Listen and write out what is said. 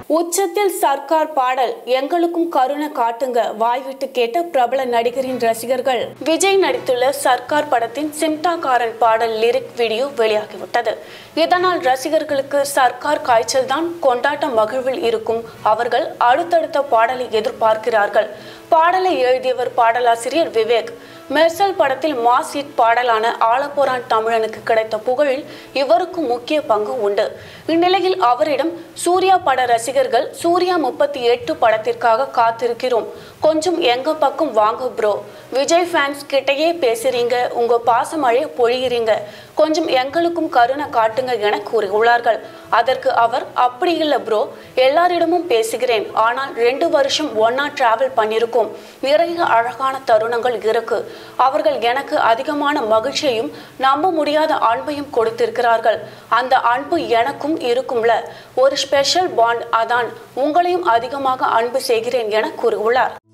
உச்சத்தில் சர்க்கார் பாடல் எங்களுக்கும் கருணை காட்டுங்க வாய்விட்டு கேட்ட பிரபல நடிகரின் ரசிகர்கள் விஜய் நடித்துள்ள சர்க்கார் படத்தின் சிம்டாக்காரன் பாடல் லிரிக் வீடியோ வெளியாகிவிட்டது இதனால் ரசிகர்களுக்கு சர்க்கார் காய்ச்சல் தான் கொண்டாட்ட மகிழ்வில் இருக்கும் அவர்கள் அடுத்தடுத்த பாடலை எதிர்பார்க்கிறார்கள் பாடலை எழுதியவர் பாடலாசிரியர் விவேக் மெர்சல் படத்தில் மாஸ் ஹிட் பாடலான ஆலப்போரான் தமிழனுக்கு கிடைத்த புகழில் இவருக்கும் முக்கிய பங்கு உண்டு இந்நிலையில் அவரிடம் சூர்யா பட ரசிகர்கள் சூர்யா முப்பத்தி எட்டு படத்திற்காக காத்திருக்கிறோம் கொஞ்சம் எங்க பக்கம் வாங்க ப்ரோ விஜய் ஃபேன்ஸ் கிட்டயே பேசுறீங்க உங்க பாசமழைய பொழிகிறீங்க கொஞ்சம் எங்களுக்கும் கருணை காட்டுங்க என கூறியுள்ளார்கள் அதற்கு அவர் அப்படி இல்லை ப்ரோ எல்லாரிடமும் பேசுகிறேன் ஆனால் ரெண்டு வருஷம் ஒன்னா டிராவல் பண்ணியிருக்கோம் நிறைய அழகான தருணங்கள் இருக்கு அவர்கள் எனக்கு அதிகமான மகிழ்ச்சியையும் நம்ப முடியாத அன்பையும் கொடுத்திருக்கிறார்கள் அந்த அன்பு எனக்கும் இருக்கும்ல ஒரு ஸ்பெஷல் பாண்ட் அதான் உங்களையும் அதிகமாக அன்பு செய்கிறேன் என கூறியுள்ளார்